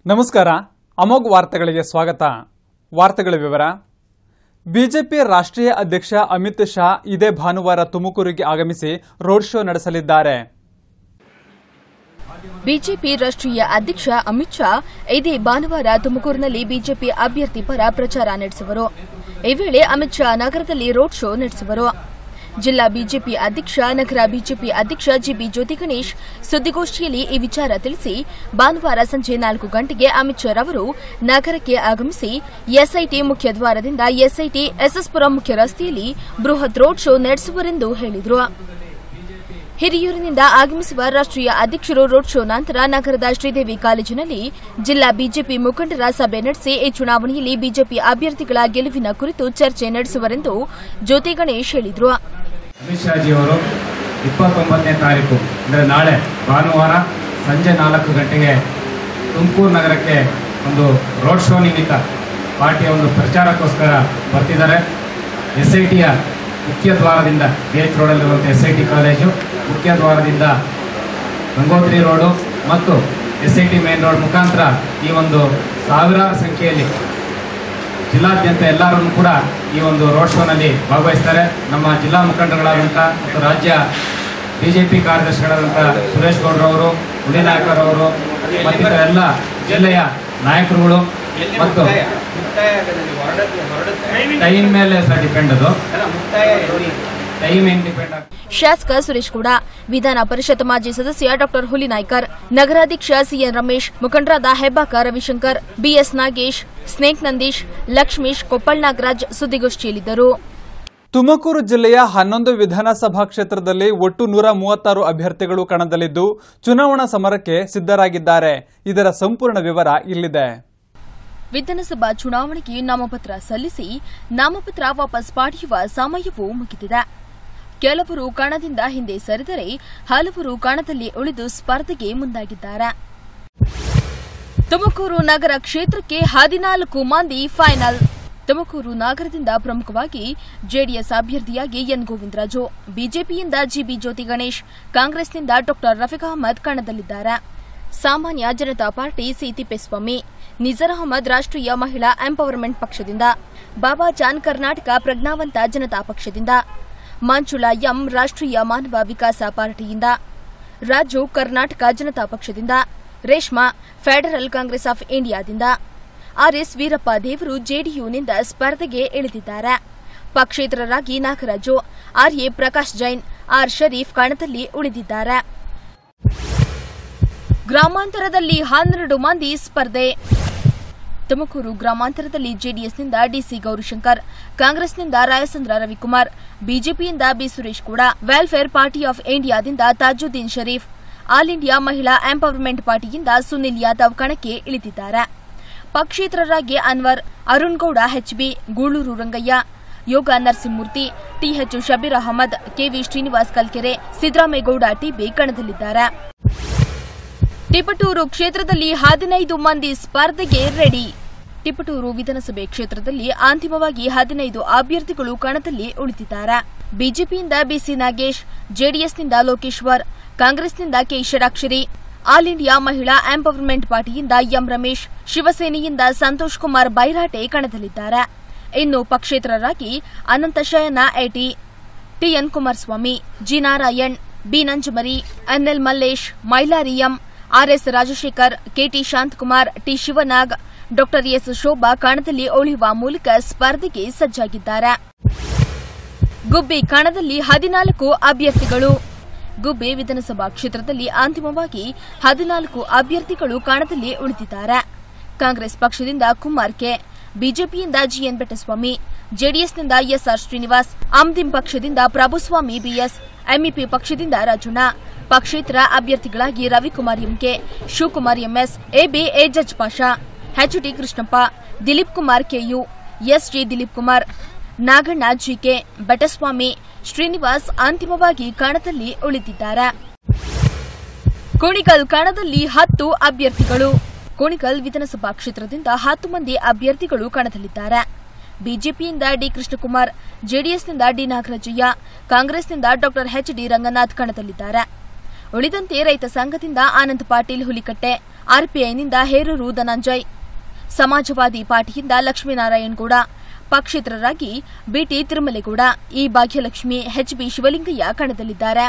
ನಮಸ್ಕಾರ ಅಮೋಘ್ ವಾರ್ತೆಗಳಿಗೆ ಸ್ವಾಗತ ವಾರ್ತೆಗಳ ವಿವರ ಬಿಜೆಪಿ ರಾಷ್ಟ್ರೀಯ ಅಧ್ಯಕ್ಷ ಅಮಿತ್ ಶಾ ಇದೇ ಭಾನುವಾರ ತುಮಕೂರಿಗೆ ಆಗಮಿಸಿ ರೋಡ್ ಶೋ ನಡೆಸಲಿದ್ದಾರೆ ಬಿಜೆಪಿ ರಾಷ್ಟ್ರೀಯ ಅಧ್ಯಕ್ಷ ಅಮಿತ್ ಶಾ ಇದೇ ಭಾನುವಾರ ತುಮಕೂರಿನಲ್ಲಿ ಬಿಜೆಪಿ ಅಭ್ಯರ್ಥಿ ಪರ ಪ್ರಚಾರ ನಡೆಸುವರು ಈ ವೇಳೆ ಅಮಿತ್ ಶಾ ನಗರದಲ್ಲಿ ರೋಡ್ ಶೋ ನಡೆಸುವರು ಜಿಲ್ಲಾ ಬಿಜೆಪಿ ಅಧ್ಯಕ್ಷ ನಗರ ಬಿಜೆಪಿ ಅಧ್ಯಕ್ಷ ಜಿಬಿ ಜ್ಯೋತಿ ಗಣೇಶ್ ಸುದ್ದಿಗೋಷ್ಠಿಯಲ್ಲಿ ಈ ವಿಚಾರ ತಿಳಿಸಿ ಭಾನುವಾರ ಸಂಜೆ ನಾಲ್ಕು ಗಂಟೆಗೆ ಅಮಿತ್ ಶಾ ರವರು ನಗರಕ್ಕೆ ಆಗಮಿಸಿ ಎಸ್ಐಟಿ ಮುಖ್ಯ ದ್ವಾರದಿಂದ ಎಸ್ಐಟಿ ಎಸ್ಎಸ್ಪುರ ಮುಖ್ಯ ರಸ್ತೆಯಲ್ಲಿ ಬೃಹತ್ ರೋಡ್ ಶೋ ನಡೆಸುವರೆಂದು ಹೇಳಿದರು ಹಿರಿಯೂರಿನಿಂದ ಆಗಮಿಸುವ ರಾಷ್ಟ್ರೀಯ ಅಧ್ಯಕ್ಷರು ರೋಡ್ ಶೋ ನಂತರ ನಗರದ ಶ್ರೀದೇವಿ ಕಾಲೇಜಿನಲ್ಲಿ ಜಿಲ್ಲಾ ಬಿಜೆಪಿ ಮುಖಂಡರ ಸಭೆ ನಡೆಸಿ ಈ ಚುನಾವಣೆಯಲ್ಲಿ ಬಿಜೆಪಿ ಅಭ್ಯರ್ಥಿಗಳ ಗೆಲುವಿನ ಕುರಿತು ಚರ್ಚೆ ನಡೆಸುವರೆಂದು ಜ್ಯೋತಿ ಗಣೇಶ್ ಹೇಳಿದರು ಅಮಿತ್ ಶಾಜಿಯವರು ಇಪ್ಪತ್ತೊಂಬತ್ತನೇ ತಾರೀಕು ಅಂದರೆ ನಾಳೆ ಭಾನುವಾರ ಸಂಜೆ ನಾಲ್ಕು ಗಂಟೆಗೆ ತುಮಕೂರು ನಗರಕ್ಕೆ ಒಂದು ರೋಡ್ ಶೋ ನಿಮಿತ್ತ ಪಾರ್ಟಿಯ ಒಂದು ಪ್ರಚಾರಕ್ಕೋಸ್ಕರ ಬರ್ತಿದ್ದಾರೆ ಎಸ್ ಐ ಟಿಯ ಮುಖ್ಯ ದ್ವಾರದಿಂದ ಬಿ ಎಚ್ ರೋಡಲ್ಲಿರುವಂಥ ಎಸ್ ಐ ಟಿ ಕಾಲೇಜು ಮುಖ್ಯ ದ್ವಾರದಿಂದ ಗಂಗೋತ್ರಿ ರೋಡು ಮತ್ತು S I T main road ಮುಖಾಂತರ ಈ ಒಂದು ಸಾವಿರಾರು ಸಂಖ್ಯೆಯಲ್ಲಿ ಜಿಲ್ಲಾದ್ಯಂತ ಎಲ್ಲರೂ ಕೂಡ ಈ ಒಂದು ರೋಡ್ ಶೋನಲ್ಲಿ ಭಾಗವಹಿಸ್ತಾರೆ ನಮ್ಮ ಜಿಲ್ಲಾ ಮುಖಂಡರುಗಳಾದಂಥ ಮತ್ತು ರಾಜ್ಯ ಬಿ ಜೆ ಪಿ ಕಾರ್ಯದರ್ಶಿಗಳಾದಂಥ ಸುರೇಶ್ ಗೌಡ್ರವರು ಉಳಿನಾಯಕರವರು ಮತ್ತಿತರ ಎಲ್ಲ ಜಿಲ್ಲೆಯ ನಾಯಕರುಗಳು ಮತ್ತು ಟೈಮ್ ಮೇಲೆ ಸಹ ಡಿಪೆಂಡ್ ಅದು ಟೈಮ್ ಏನು ಡಿಪೆಂಡ್ ಆಗ್ತದೆ ಶಾಸಕ ಸುರೇಶ್ ಗೌಡ ವಿಧಾನ ಪರಿಷತ್ ಮಾಜಿ ಸದಸ್ಯ ಡಾ ಹುಲಿನಾಯ್ಕರ್ ನಗರಾಧ್ಯಕ್ಷ ಸಿಎನ್ ರಮೇಶ್ ಮುಖಂಡರಾದ ಹೆಬ್ಬಾಕ ರವಿಶಂಕರ್ ಬಿಎಸ್ ನಾಗೇಶ್ ಸ್ನೇಕ್ ನಂದೀಶ್ ಲಕ್ಷ್ಮೀಶ್ ಕೊಪ್ಪಳ್ ನಾಗರಾಜ್ ಸುದ್ದಿಗೋಷ್ಠಿಯಲ್ಲಿದ್ದರು ತುಮಕೂರು ಜಿಲ್ಲೆಯ ಹನ್ನೊಂದು ವಿಧಾನಸಭಾ ಕ್ಷೇತ್ರದಲ್ಲಿ ಒಟ್ಟು ನೂರ ಮೂವತ್ತಾರು ಅಭ್ಯರ್ಥಿಗಳು ಕಣದಲ್ಲಿದ್ದು ಚುನಾವಣಾ ಸಮರಕ್ಕೆ ಸಿದ್ದರಾಗಿದ್ದಾರೆ ಇದರ ಸಂಪೂರ್ಣ ವಿವರ ಇಲ್ಲಿದೆ ವಿಧಾನಸಭಾ ಚುನಾವಣೆಗೆ ನಾಮಪತ್ರ ಸಲ್ಲಿಸಿ ನಾಮಪತ್ರ ವಾಪಸ್ ಪಡೆಯುವ ಸಮಯವೂ ಮುಗಿದಿದೆ ಕೆಲವರು ಕಣದಿಂದ ಹಿಂದೆ ಸರಿದರೆ ಹಲವರು ಕಣದಲ್ಲಿ ಉಳಿದು ಸ್ಪರ್ಧೆಗೆ ಮುಂದಾಗಿದ್ದಾರೆ ತುಮಕೂರು ನಗರ ಕ್ಷೇತ್ರಕ್ಕೆ ಹದಿನಾಲ್ಕು ಮಂದಿ ಫೈನಲ್ ತುಮಕೂರು ನಗರದಿಂದ ಪ್ರಮುಖವಾಗಿ ಜೆಡಿಎಸ್ ಅಭ್ಯರ್ಥಿಯಾಗಿ ಎನ್ ಗೋವಿಂದರಾಜು ಬಿಜೆಪಿಯಿಂದ ಜಿಬಿ ಜ್ಯೋತಿ ಗಣೇಶ್ ಕಾಂಗ್ರೆಸ್ನಿಂದ ಡಾ ರಫೀಕ್ ಅಹಮದ್ ಕಣದಲ್ಲಿದ್ದಾರೆ Samanya Janata party C Thippeswamy Nisar Ahmed Rashtriya Mahila empowerment ಪಕ್ಷದಿಂದ ಬಾಬಾ ಜಾನ್ ಕರ್ನಾಟಕ ಪ್ರಜ್ಞಾವಂತ ಜನತಾ ಪಕ್ಷದಿಂದ ಮಂಜುಳಾ ಎಂ ರಾಷ್ಟ್ರೀಯ ಮಾನವ ವಿಕಾಸ ಪಾರ್ಟಿಯಿಂದ ರಾಜು ಕರ್ನಾಟಕ ಜನತಾ ಪಕ್ಷದಿಂದ ರೇಷ್ಮಾ ಫೆಡರಲ್ ಕಾಂಗ್ರೆಸ್ ಆಫ್ ಇಂಡಿಯಾದಿಂದ ಆರ್ಎಸ್ ವೀರಪ್ಪ ದೇವರು ಜೆಡಿಯುನಿಂದ ಸ್ಪರ್ಧೆಗೆ ಇಳಿದಿದ್ದಾರೆ ಪಕ್ಷೇತರರಾಗಿ ನಾಗರಾಜು ಆರ್ಎ ಪ್ರಕಾಶ್ ಜೈನ್ ಆರ್ ಶರೀಫ್ ಕಣದಲ್ಲಿ ಉಳಿದಿದ್ದಾರೆ ಗ್ರಾಮಾಂತರದಲ್ಲಿ ಹನ್ನೆರಡು ಮಂದಿ ಸ್ಪರ್ಧೆ ತುಮಕೂರು ಗ್ರಾಮಾಂತರದಲ್ಲಿ ಜೆಡಿಎಸ್ನಿಂದ ಡಿಸಿ ಗೌರಿಶಂಕರ್ ಕಾಂಗ್ರೆಸ್ನಿಂದ ರಾಯಚಂದ್ರ ರವಿಕುಮಾರ್ ಬಿಜೆಪಿಯಿಂದ ಬಿ ಸುರೇಶ್ ಕೂಡ ವೆಲ್ಫೇರ್ ಪಾರ್ಟಿ ಆಫ್ ಇಂಡಿಯಾದಿಂದ Tajuddin Sharif All India Mahila empowerment ಪಾರ್ಟಿಯಿಂದ ಸುನಿಲ್ ಯಾದವ್ ಕಣಕ್ಕೆ ಇಳಿದಿದ್ದಾರೆ ಪಕ್ಷೇತರರಾಗಿ Anwar Arun Gowda HB Guluru Rangaiah Yoga Narasimhamurthy TH Shabbir Ahmed KV Srinivas Kalkere Siddaramegowda TB ಕಣದಲ್ಲಿದ್ದಾರೆ ಟಿಪಟೂರು ಕ್ಷೇತ್ರದಲ್ಲಿ ಹದಿನೈದು ಮಂದಿ ಸ್ಪರ್ಧೆಗೆ ರೆಡಿ ಟಿಪಟೂರು ವಿಧಾನಸಭೆ ಕ್ಷೇತ್ರದಲ್ಲಿ ಅಂತಿಮವಾಗಿ ಹದಿನೈದು ಅಭ್ಯರ್ಥಿಗಳು ಕಣದಲ್ಲಿ ಉಳಿದಿದ್ದಾರೆ ಬಿಜೆಪಿಯಿಂದ ಬಿಸಿ ನಾಗೇಶ್ ಜೆಡಿಎಸ್ನಿಂದ ಲೋಕೇಶ್ವರ್ ಕಾಂಗ್ರೆಸ್ನಿಂದ K Shadakshari All India Mahila empowerment ಪಾರ್ಟಿಯಿಂದ ಎಂ ರಮೇಶ್ ಶಿವಸೇನೆಯಿಂದ ಸಂತೋಷ್ ಕುಮಾರ್ ಬೈರಾಟೆ ಕಣದಲ್ಲಿದ್ದಾರೆ ಇನ್ನು ಪಕ್ಷೇತರರಾಗಿ Ananta Shayana AT TN Kumaraswamy G Narayan B Nanjumari NL Mallesh Mailariyam RS Rajashekar KT Shanthakumar T Shivanag doctor S Shobha ಕಣದಲ್ಲಿ ಉಳಿಯುವ ಮೂಲಕ ಸ್ಪರ್ಧೆಗೆ ಸಜ್ಜಾಗಿದ್ದಾರೆ ಗುಬ್ಬಿ ಕಣದಲ್ಲಿ ಹದಿನಾಲ್ಕು ಅಭ್ಯರ್ಥಿಗಳು ಗುಬ್ಬಿ ವಿಧಾನಸಭಾ ಕ್ಷೇತ್ರದಲ್ಲಿ ಅಂತಿಮವಾಗಿ ಹದಿನಾಲ್ಕು ಅಭ್ಯರ್ಥಿಗಳು ಕಣದಲ್ಲಿ ಉಳಿದಿದ್ದಾರೆ ಕಾಂಗ್ರೆಸ್ ಪಕ್ಷದಿಂದ ಕುಮಾರ್ ಕೆ ಬಿಜೆಪಿಯಿಂದ ಜಿಎನ್ ಬೆಟ್ಟಸ್ವಾಮಿ ಜೆಡಿಎಸ್ನಿಂದ ಎಸ್ಆರ್ ಶ್ರೀನಿವಾಸ್ ಆಮ್ದಿಂ ಪಕ್ಷದಿಂದ ಪ್ರಭುಸ್ವಾಮಿ ಬಿಎಸ್ ಎಂಇಪಿ ಪಕ್ಷದಿಂದ ರಾಜಣ್ಣ ಪಕ್ಷೇತರ ಅಭ್ಯರ್ಥಿಗಳಾಗಿ Ravikumar MK Shivakumar MS AB Ejaz Pasha HD Krishnappa Dilip Kumar KU SG Dilip Kumar Naganna GK Betaswamy Srinivas ಅಂತಿಮವಾಗಿ ಕಣದಲ್ಲಿ ಉಳಿದಿದ್ದಾರೆ ಕುಣಿಗಲ್ ಕಣದಲ್ಲಿ ಹತ್ತು ಅಭ್ಯರ್ಥಿಗಳು ಕುಣಿಗಲ್ ವಿಧಾನಸಭಾ ಕ್ಷೇತ್ರದಿಂದ ಹತ್ತು ಮಂದಿ ಅಭ್ಯರ್ಥಿಗಳು ಕಣದಲ್ಲಿದ್ದಾರೆ ಬಿಜೆಪಿಯಿಂದ ಡಿ ಕೃಷ್ಣಕುಮಾರ್ ಜೆಡಿಎಸ್ನಿಂದ ಡಿ ನಾಗರಾಜಯ್ಯ ಕಾಂಗ್ರೆಸ್ನಿಂದ ಡಾ ಎಚ್ ಡಿ ರಂಗನಾಥ್ ಕಣದಲ್ಲಿದ್ದಾರೆ ಉಳಿದಂತೆ ರೈತ ಸಂಘದಿಂದ ಆನಂದ್ ಪಾಟೀಲ್ ಹುಲಿಕಟ್ಟೆ ಆರ್ಪಿಐನಿಂದ ಹೇರೂರು ಧನಂಜಯ್ ಸಮಾಜವಾದಿ ಪಾರ್ಟಿಯಿಂದ ಲಕ್ಷ್ಮೀನಾರಾಯಣ್ ಗೌಡ ಪಕ್ಷೇತರರಾಗಿ BT Thirumalegowda E Bhagyalakshmi HB Shivalingaiah ಕಣದಲ್ಲಿದ್ದಾರೆ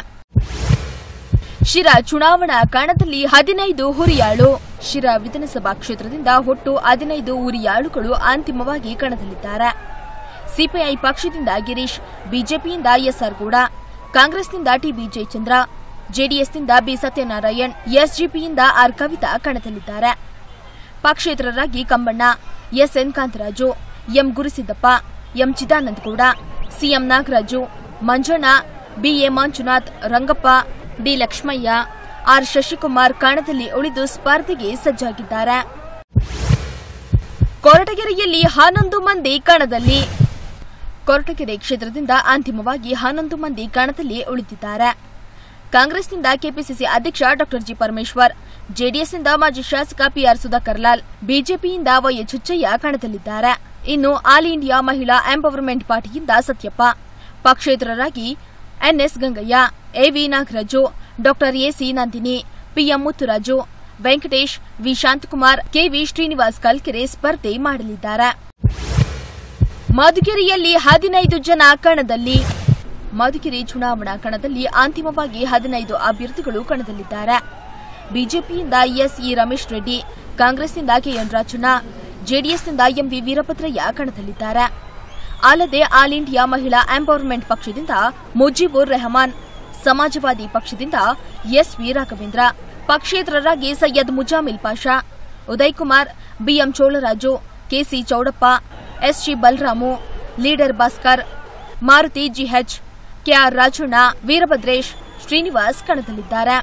ಶಿರಾ ಚುನಾವಣಾ ಕಣದಲ್ಲಿ ಹದಿನೈದು ಹುರಿಯಾಳು ಶಿರಾ ವಿಧಾನಸಭಾ ಕ್ಷೇತ್ರದಿಂದ ಒಟ್ಟು ಹದಿನೈದು ಹುರಿಯಾಳುಗಳು ಅಂತಿಮವಾಗಿ ಕಣದಲ್ಲಿದ್ದಾರೆ ಸಿಪಿಐ ಪಕ್ಷದಿಂದ ಗಿರೀಶ್ ಬಿಜೆಪಿಯಿಂದ ಎಸ್ಆರ್ ಗೌಡ ಕಾಂಗ್ರೆಸ್ನಿಂದ ಟಿಬಿ ಜಯಚಂದ್ರ ಜೆಡಿಎಸ್ನಿಂದ ಬಿ ಸತ್ಯನಾರಾಯಣ್ ಎಸ್ಜಿಪಿಯಿಂದ ಆರ್ ಕವಿತಾ ಕಣದಲ್ಲಿದ್ದಾರೆ ಪಕ್ಷೇತರರಾಗಿ Kambanna SN Kantharaju M Gurusiddappa M Chidananda Gowda CM Nagaraju Manjanna BA Manjunath Rangappa D Lakshmaiah R Shashikumar ಕಣದಲ್ಲಿ ಉಳಿದು ಸ್ಪರ್ಧೆಗೆ ಸಜ್ಜಾಗಿದ್ದಾರೆ ಕೊರಟಗೆರೆಯಲ್ಲಿ ಹನ್ನೊಂದು ಮಂದಿ ಕಣದಲ್ಲಿ ಕೊರಟಗೆರೆ ಕ್ಷೇತ್ರದಿಂದ ಅಂತಿಮವಾಗಿ ಹನ್ನೊಂದು ಮಂದಿ ಕಣದಲ್ಲಿ ಉಳಿದಿದ್ದಾರೆ ಕಾಂಗ್ರೆಸ್ನಿಂದ ಕೆಪಿಸಿಸಿ ಅಧ್ಯಕ್ಷ ಡಾ ಜಿ ಪರಮೇಶ್ವರ್ ಜೆಡಿಎಸ್ನಿಂದ ಮಾಜಿ ಶಾಸಕ ಪಿಆರ್ ಸುಧಾಕರ್ ಲಾಲ್ ಬಿಜೆಪಿಯಿಂದ ವೈಎಚ್ ಹುಚ್ಚಯ್ಯ ಕಣದಲ್ಲಿದ್ದಾರೆ ಇನ್ನು ಆಲ್ ಇಂಡಿಯಾ ಮಹಿಳಾ ಎಂಪವರ್ಮೆಂಟ್ ಪಾರ್ಟಿಯಿಂದ ಸತ್ಯಪ್ಪ ಪಕ್ಷೇತರರಾಗಿ ಎನ್ಎಸ್ ಗಂಗಯ್ಯ ಎವಿ ನಾಗರಾಜು ಡಾ AC Nandini PM Muthuraju Venkatesh V Shanthakumar KV Srinivas Kalkere ಸ್ಪರ್ಧೆ ಮಾಡಲಿದ್ದಾರೆ ಮಧುಗಿರಿಯಲ್ಲಿ ಹದಿನೈದು ಜನ ಕಣದಲ್ಲಿ ಮಧುಗಿರಿ ಚುನಾವಣಾ ಕಣದಲ್ಲಿ ಅಂತಿಮವಾಗಿ ಹದಿನೈದು ಅಭ್ಯರ್ಥಿಗಳು ಕಣದಲ್ಲಿದ್ದಾರೆ ಬಿಜೆಪಿಯಿಂದ ಎಸ್ಇ ರಮೇಶ್ ರೆಡ್ಡಿ ಕಾಂಗ್ರೆಸ್ನಿಂದ ಕೆಎನ್ ರಾಜಣ್ಣ ಜೆಡಿಎಸ್ನಿಂದ ಎಂವಿ ವೀರಭದ್ರಯ್ಯ ಕಣದಲ್ಲಿದ್ದಾರೆ ಅಲ್ಲದೆ ಆಲ್ ಇಂಡಿಯಾ ಮಹಿಳಾ ಎಂಪವರ್ಮೆಂಟ್ ಪಕ್ಷದಿಂದ ಮುಜೀಬುರ್ ರೆಹಮಾನ್ ಸಮಾಜವಾದಿ ಪಕ್ಷದಿಂದ ಎಸ್ವಿ ರಾಘವೇಂದ್ರ ಪಕ್ಷೇತರರಾಗಿ Syed Muzammil Pasha Uday Kumar BM Cholaraju KC Chowdappa SG Balaramu leader Bhaskar Maruti GH KR Rajanna Veerabhadresh Srinivas ಕಣದಲ್ಲಿದ್ದಾರೆ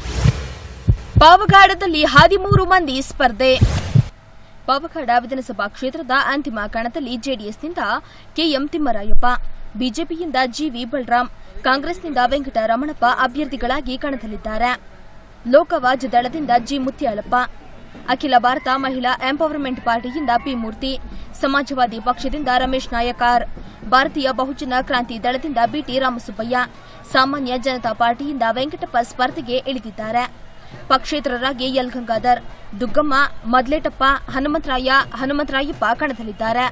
ಪಾವಗಾಡದಲ್ಲಿ ಹದಿಮೂರು ಮಂದಿ ಸ್ಪರ್ಧೆ ಪಾವಗಾಡ ವಿಧಾನಸಭಾ ಕ್ಷೇತ್ರದ ಅಂತಿಮ ಕಣದಲ್ಲಿ ಜೆಡಿಎಸ್ನಿಂದ ಕೆಎಂ ತಿಮ್ಮರಾಯಪ್ಪ ಬಿಜೆಪಿಯಿಂದ ಜಿವಿ ಬಲರಾಮ್ ಕಾಂಗ್ರೆಸ್ನಿಂದ ವೆಂಕಟರಮಣಪ್ಪ ಅಭ್ಯರ್ಥಿಗಳಾಗಿ ಕಣದಲ್ಲಿದ್ದಾರೆ ಲೋಕವಾಜ್ ದಳದಿಂದ ಜಿ ಮುತ್ಯಾಳಪ್ಪ ಅಖಿಲ ಭಾರತ ಮಹಿಳಾ ಎಂಪವರ್ಮೆಂಟ್ ಪಾರ್ಟಿಯಿಂದ ಪಿ ಮೂರ್ತಿ ಸಮಾಜವಾದಿ ಪಕ್ಷದಿಂದ ರಮೇಶ್ ನಾಯಕಾರ್ ಭಾರತೀಯ ಬಹುಜನ ಕ್ರಾಂತಿ ದಳದಿಂದ ಬಿಟಿ ರಾಮಸುಬ್ಬಯ್ಯ ಸಾಮಾನ್ಯ ಜನತಾ ಪಾರ್ಟಿಯಿಂದ ವೆಂಕಟಪ್ಪ ಸ್ಪರ್ಧೆಗೆ ಇಳಿದಿದ್ದಾರೆ ಪಕ್ಷೇತರರಾಗಿ ಎಲ್ ಗಂಗಾಧರ್ ದುಗ್ಗಮ್ಮ ಮದ್ಲೇಟಪ್ಪ ಹನುಮಂತರಾಯ ಹನುಮಂತರಾಯಪ್ಪ ಕಣದಲ್ಲಿದ್ದಾರೆ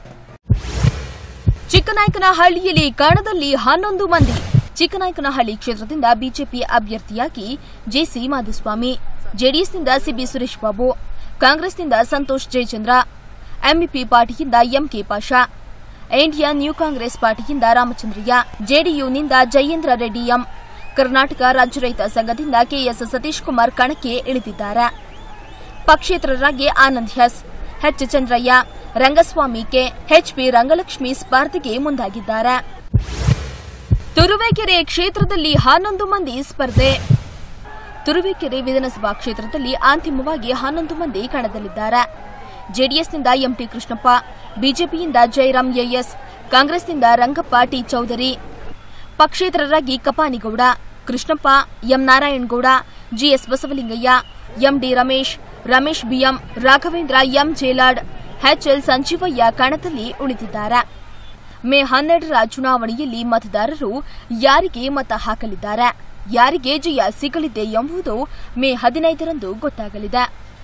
ಚಿಕ್ಕನಾಯಕನಹಳ್ಳಿಯಲ್ಲಿ ಕಣದಲ್ಲಿ ಹನ್ನೊಂದು ಮಂದಿ ಚಿಕ್ಕನಾಯಕನಹಳ್ಳಿ ಕ್ಷೇತ್ರದಿಂದ ಬಿಜೆಪಿ ಅಭ್ಯರ್ಥಿಯಾಗಿ ಜೆಸಿ ಮಾಧುಸ್ವಾಮಿ ಜೆಡಿಎಸ್ನಿಂದ ಸಿಬಿ ಸುರೇಶ್ ಬಾಬು ಕಾಂಗ್ರೆಸ್ನಿಂದ Santosh Jayachandra MEP party MK Pasha Indian New Congress ಪಾರ್ಟಿಯಿಂದ ರಾಮಚಂದ್ರಯ್ಯ ಜೆಡಿಯುನಿಂದ ಜಯೇಂದ್ರ ರೆಡ್ಡಿ ಎಂ ಕರ್ನಾಟಕ ರಾಜ್ಯ ರೈತ ಸಂಘದಿಂದ ಕೆಎಸ್ ಸತೀಶ್ ಕುಮಾರ್ ಕಣಕ್ಕೆ ಇಳಿದಿದ್ದಾರೆ ಪಕ್ಷೇತರರಾಗಿ Anand S H Chandraiah Rangaswamy K HP Rangalakshmi ಸ್ಪರ್ಧೆಗೆ ಮುಂದಾಗಿದ್ದಾರೆ ತುರುವೇಕೆರೆ ಕ್ಷೇತ್ರದಲ್ಲಿ ಹನ್ನೊಂದು ಮಂದಿ ಸ್ಪರ್ಧೆ ತುರುವೇಕೆರೆ ವಿಧಾನಸಭಾ ಕ್ಷೇತ್ರದಲ್ಲಿ ಅಂತಿಮವಾಗಿ ಹನ್ನೊಂದು ಮಂದಿ ಕಣದಲ್ಲಿದ್ದಾರೆ ಜೆಡಿಎಸ್ನಿಂದ ಎಂಟಿ ಕೃಷ್ಣಪ್ಪ ಬಿಜೆಪಿಯಿಂದ ಜಯರಾಮ್ ಎಎಸ್ ಕಾಂಗ್ರೆಸ್ನಿಂದ ರಂಗಪ್ಪ ಟಿ ಚೌಧರಿ ಪಕ್ಷೇತರರಾಗಿ Kapanigowda Krishnappa M Narayanagowda GS Basavalingaiah MD Ramesh Ramesh BM Raghavendra M Jelad HL Sanjeevaiah ಕಣದಲ್ಲಿ ಉಳಿದಿದ್ದಾರೆ ಮೇ ಹನ್ನೆರಡರ ಚುನಾವಣೆಯಲ್ಲಿ ಮತದಾರರು ಯಾರಿಗೆ ಮತ ಹಾಕಲಿದ್ದಾರೆ ಯಾರಿಗೆ ಜಯ ಸಿಗಲಿದೆ ಎಂಬುದು ಮೇ ಹದಿನೈದರಂದು ಗೊತ್ತಾಗಲಿದೆ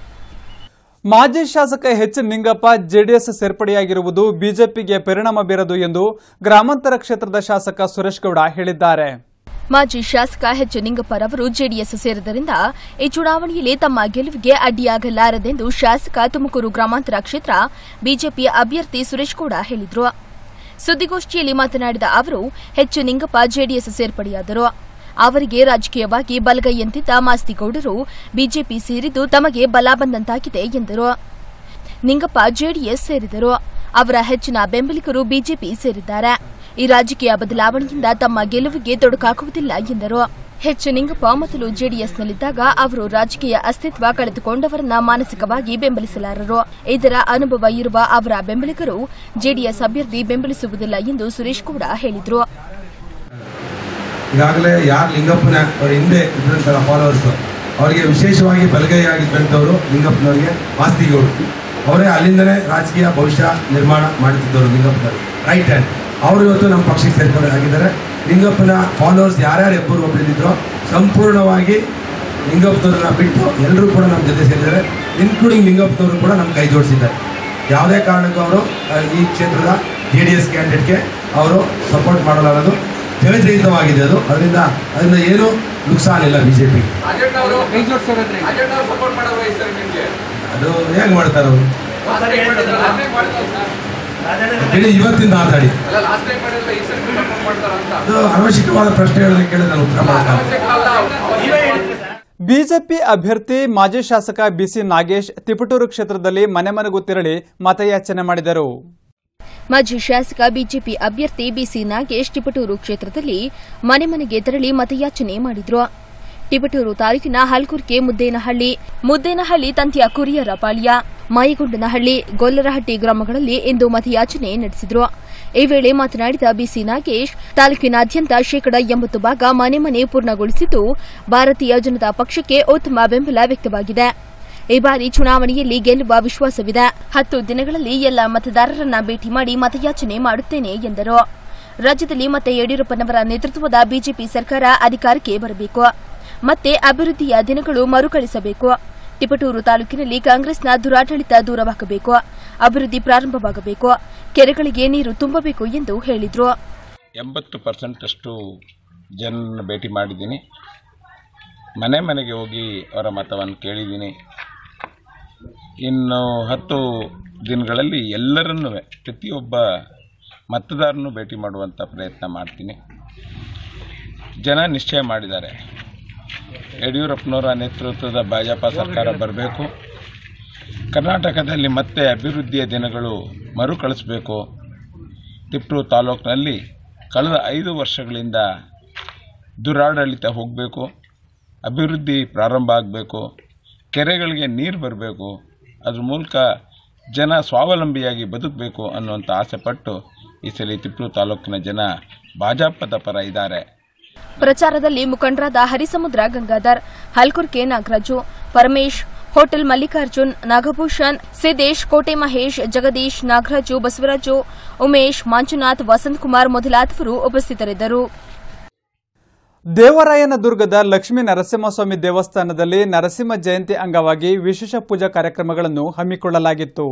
ಮಾಜಿ ಶಾಸಕ ಎಚ್ ನಿಂಗಪ್ಪ ಜೆಡಿಎಸ್ ಸೇರ್ಪಡೆಯಾಗಿರುವುದು ಬಿಜೆಪಿಗೆ ಪರಿಣಾಮ ಬೀರದು ಎಂದು ಗ್ರಾಮಾಂತರ ಕ್ಷೇತ್ರದ ಶಾಸಕ ಸುರೇಶ್ ಗೌಡ ಹೇಳಿದ್ದಾರೆ ಮಾಜಿ ಶಾಸಕ ಎಚ್ ನಿಂಗಪ್ಪರವರು ಜೆಡಿಎಸ್ ಸೇರಿದ್ದರಿಂದ ಈ ಚುನಾವಣೆಯಲ್ಲಿ ತಮ್ಮ ಗೆಲುವಿಗೆ ಅಡ್ಡಿಯಾಗಲಾರದೆಂದು ಶಾಸಕ ತುಮಕೂರು ಗ್ರಾಮಾಂತರ ಕ್ಷೇತ್ರ ಬಿಜೆಪಿ ಅಭ್ಯರ್ಥಿ ಸುರೇಶ್ ಗೌಡ ಹೇಳಿದರು ಸುದ್ದಿಗೋಷ್ಠಿಯಲ್ಲಿ ಮಾತನಾಡಿದ ಅವರು ಎಚ್ ನಿಂಗಪ್ಪ ಜೆಡಿಎಸ್ ಸೇರ್ಪಡೆಯಾದರು ಅವರಿಗೆ ರಾಜಕೀಯವಾಗಿ ಬಲಗೈಯಂತಿದ್ದ ಮಾಸ್ತಿಗೌಡರು ಬಿಜೆಪಿ ಸೇರಿದ್ದು ತಮಗೆ ಬಲ ಬಂದಂತಾಗಿದೆ ಎಂದರು ನಿಂಗಪ್ಪ ಜೆಡಿಎಸ್ ಸೇರಿದರು ಅವರ ಹೆಚ್ಚಿನ ಬೆಂಬಲಿಗರು ಬಿಜೆಪಿ ಸೇರಿದ್ದಾರೆ ಈ ರಾಜಕೀಯ ಬದಲಾವಣೆಯಿಂದ ತಮ್ಮ ಗೆಲುವಿಗೆ ತೊಡಕಾಗುವುದಿಲ್ಲ ಎಂದರು ಹೆಚ್ಚು ನಿಂಗಪ್ಪ ಮೊದಲು ಜೆಡಿಎಸ್ನಲ್ಲಿದ್ದಾಗ ಅವರು ರಾಜಕೀಯ ಅಸ್ತಿತ್ವ ಕಳೆದುಕೊಂಡವರನ್ನ ಮಾನಸಿಕವಾಗಿ ಬೆಂಬಲಿಸಲಾರರು ಇದರ ಅನುಭವ ಇರುವ ಅವರ ಬೆಂಬಲಿಗರು ಜೆಡಿಎಸ್ ಅಭ್ಯರ್ಥಿ ಬೆಂಬಲಿಸುವುದಿಲ್ಲ ಎಂದು ಸುರೇಶ್ ಗೌಡ ಹೇಳಿದರು ಈಗಾಗಲೇ ಯಾರು ಲಿಂಗಪ್ಪನ ಅವ್ರ ಹಿಂದೆ ಇದ್ದಂತಹ ಫಾಲೋವರ್ಸ್ ಅವರಿಗೆ ವಿಶೇಷವಾಗಿ ಬಲಗೈ ಆಗಿದ್ದಂಥವ್ರು ಲಿಂಗಪ್ಪನವರಿಗೆ ಮಾಸ್ತಿಗೌಡರು ಅವರೇ ಅಲ್ಲಿಂದನೇ ರಾಜಕೀಯ ಭವಿಷ್ಯ ನಿರ್ಮಾಣ ಮಾಡುತ್ತಿದ್ದವರು ಲಿಂಗಪ್ಪನವರು ರೈಟ್ ಹ್ಯಾಂಡ್ ಅವರು ಇವತ್ತು ನಮ್ಮ ಪಕ್ಷಕ್ಕೆ ಸೇರ್ಪಡೆ ಆಗಿದ್ದಾರೆ ಲಿಂಗಪ್ಪನ ಫಾಲೋವರ್ಸ್ ಯಾರ್ಯಾರು ಎಬ್ಬರು ಒಬ್ಬರಿದ್ರೋ ಸಂಪೂರ್ಣವಾಗಿ ಲಿಂಗಪ್ಪನವ್ರನ್ನ ಬಿಟ್ಟು ಎಲ್ಲರೂ ಕೂಡ ನಮ್ಮ ಜೊತೆ ಸೇರಿದ್ದಾರೆ ಇನ್ಕ್ಲೂಡಿಂಗ್ ಲಿಂಗಪ್ಪನವರು ಕೂಡ ನಮ್ಮ ಕೈ ಜೋಡಿಸಿದ್ದಾರೆ ಯಾವುದೇ ಕಾರಣಕ್ಕೂ ಅವರು ಆ, ಈ ಕ್ಷೇತ್ರದ ಜೆ ಡಿ ಎಸ್ ಕ್ಯಾಂಡಿಡೇಟ್ಗೆ ಅವರು ಸಪೋರ್ಟ್ ಮಾಡಲಾರದು ಜಯಜಯಿತವಾಗಿದೆ ಅದು ಅದರಿಂದ ಅದರಿಂದ ಏನೂ ನುಕ್ಸಾನ್ ಇಲ್ಲ ಬಿ ಜೆ ಪಿ ಅದು ಹೇಗೆ ಮಾಡ್ತಾರೆ ಅವರು ಇಡೀ ಇವತ್ತಿಂದ ಮಾತಾಡಿ ಅದು ಅವಶ್ಯಕವಾದ ಪ್ರಶ್ನೆಗಳನ್ನ ಕೇಳಿದ್ರೆ ನಾನು ಉತ್ತರ ಮಾಡ್ತಾರೆ ಬಿಜೆಪಿ ಅಭ್ಯರ್ಥಿ ಮಾಜಿ ಶಾಸಕ ಬಿಸಿ ನಾಗೇಶ್ ತಿಪಟೂರು ಕ್ಷೇತ್ರದಲ್ಲಿ ಮನೆ ಮನೆಗೂ ತೆರಳಿ ಮತಯಾಚನೆ ಮಾಡಿದರು ಮಾಜಿ ಶಾಸಕ ಬಿಜೆಪಿ ಅಭ್ಯರ್ಥಿ ಬಿಸಿ ನಾಗೇಶ್ ತಿಪಟೂರು ಕ್ಷೇತ್ರದಲ್ಲಿ ಮನೆ ಮನೆಗೆ ತೆರಳಿ ಮತಯಾಚನೆ ಮಾಡಿದ್ರು ತಿಪಟೂರು ತಾಲೂಕಿನ ಹಲ್ಕುರ್ಕೆ ಮುದ್ದೇನಹಳ್ಳಿ ಮುದ್ದೇನಹಳ್ಳಿ ತಂತಿಯ ಕುರಿಯರ ಪಾಳ್ಯ ಮಾಯಿಗೊಂಡನಹಳ್ಳಿ ಗೊಲ್ಲರಹಟ್ಟಿ ಗ್ರಾಮಗಳಲ್ಲಿ ಇಂದು ಮತಯಾಚನೆ ನಡೆಸಿದ್ರು ಈ ವೇಳೆ ಮಾತನಾಡಿದ ಬಿಸಿ ನಾಗೇಶ್ ತಾಲೂಕಿನಾದ್ಯಂತ ಶೇಕಡ ಎಂಬತ್ತು ಭಾಗ ಮನೆ ಮನೆ ಪೂರ್ಣಗೊಳಿಸಿದ್ದು ಭಾರತೀಯ ಜನತಾ ಪಕ್ಷಕ್ಕೆ ಉತ್ತಮ ಬೆಂಬಲ ವ್ಯಕ್ತವಾಗಿದೆ ಈ ಬಾರಿ ಚುನಾವಣೆಯಲ್ಲಿ ಗೆಲ್ಲುವ ವಿಶ್ವಾಸವಿದೆ ಹತ್ತು ದಿನಗಳಲ್ಲಿ ಎಲ್ಲ ಮತದಾರರನ್ನ ಭೇಟಿ ಮಾಡಿ ಮತಯಾಚನೆ ಮಾಡುತ್ತೇನೆ ಎಂದರು ರಾಜ್ಯದಲ್ಲಿ ಮತ್ತೆ ಯಡಿಯೂರಪ್ಪನವರ ನೇತೃತ್ವದ ಬಿಜೆಪಿ ಸರ್ಕಾರ ಅಧಿಕಾರಕ್ಕೆ ಬರಬೇಕು ಮತ್ತೆ ಅಭಿವೃದ್ಧಿಯ ದಿನಗಳು ಮರುಕಳಿಸಬೇಕು ತಿಪಟೂರು ತಾಲೂಕಿನಲ್ಲಿ ಕಾಂಗ್ರೆಸ್ನ ದುರಾಡಳಿತ ದೂರವಾಗಬೇಕು ಅಭಿವೃದ್ಧಿ ಪ್ರಾರಂಭವಾಗಬೇಕು ಕೆರೆಗಳಿಗೆ ನೀರು ತುಂಬಬೇಕು ಎಂದು ಹೇಳಿದರು ಎಂಬತ್ತು ಪರ್ಸೆಂಟ್ ಅಷ್ಟು ಜನರನ್ನು ಭೇಟಿ ಮಾಡಿದ್ದೀನಿ ಮನೆ ಮನೆಗೆ ಹೋಗಿ ಅವರ ಮತವನ್ನು ಕೇಳಿದ್ದೀನಿ ಇನ್ನು ಹತ್ತು ದಿನಗಳಲ್ಲಿ ಎಲ್ಲರನ್ನೂ ಪ್ರತಿಯೊಬ್ಬ ಮತದಾರನೂ ಭೇಟಿ ಮಾಡುವಂಥ ಪ್ರಯತ್ನ ಮಾಡ್ತೀನಿ ಜನ ನಿಶ್ಚಯ ಮಾಡಿದ್ದಾರೆ ಯಡಿಯೂರಪ್ಪನವರ ನೇತೃತ್ವದ ಭಾಜಪ ಸರ್ಕಾರ ಬರಬೇಕು ಕರ್ನಾಟಕದಲ್ಲಿ ಮತ್ತೆ ಅಭಿವೃದ್ಧಿಯ ದಿನಗಳು ಮರುಕಳಿಸಬೇಕು ತಿಪ್ಟೂರು ತಾಲೂಕಿನಲ್ಲಿ ಕಳೆದ ಐದು ವರ್ಷಗಳಿಂದ ದುರಾಡಳಿತ ಹೋಗಬೇಕು ಅಭಿವೃದ್ಧಿ ಪ್ರಾರಂಭ ಆಗಬೇಕು ಕೆರೆಗಳಿಗೆ ನೀರು ಬರಬೇಕು ಅದ್ರ ಮೂಲಕ ಜನ ಸ್ವಾವಲಂಬಿಯಾಗಿ ಬದುಕಬೇಕು ಅನ್ನುವಂಥ ಆಸೆಪಟ್ಟು ಈ ಸಲ ತಿಪ್ಟೂರು ತಾಲೂಕಿನ ಜನ ಭಾಜಪದ ಪರ ಇದ್ದಾರೆ ಪ್ರಚಾರದಲ್ಲಿ ಮುಖಂಡರಾದ ಹರಿಸಮುದ್ರ ಗಂಗಾಧರ್ ಹಲ್ಕುರ್ಕೆ ನಾಗರಾಜು ಪರಮೇಶ್ ಹೋಟೆಲ್ ಮಲ್ಲಿಕಾರ್ಜುನ್ ನಾಗಭೂಷಣ್ ಸಿದ್ದೇಶ್ ಕೋಟೆ ಮಹೇಶ್ ಜಗದೀಶ್ ನಾಗರಾಜು ಬಸವರಾಜು ಉಮೇಶ್ ಮಂಜುನಾಥ್ ವಸಂತಕುಮಾರ್ ಮೊದಲಾದವರು ಉಪಸ್ಥಿತರಿದ್ದರು ದೇವರಾಯನದುರ್ಗದ ಲಕ್ಷ್ಮೀ ನರಸಿಂಹಸ್ವಾಮಿ ದೇವಸ್ಥಾನದಲ್ಲಿ ನರಸಿಂಹ ಜಯಂತಿ ಅಂಗವಾಗಿ ವಿಶೇಷ ಪೂಜಾ ಕಾರ್ಯಕ್ರಮಗಳನ್ನು ಹಮ್ಮಿಕೊಳ್ಳಲಾಗಿತ್ತು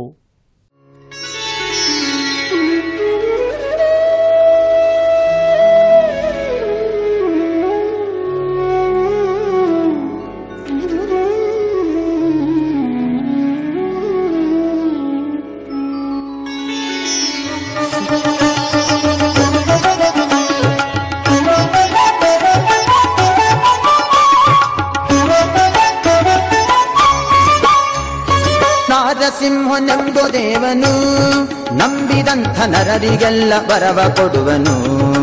ನಾರಸಿಂಹನೆಂಬು ದೇವನು ನಂಬಿದಂಥ ನರರಿಗೆಲ್ಲ ಬರವ ಕೊಡುವನು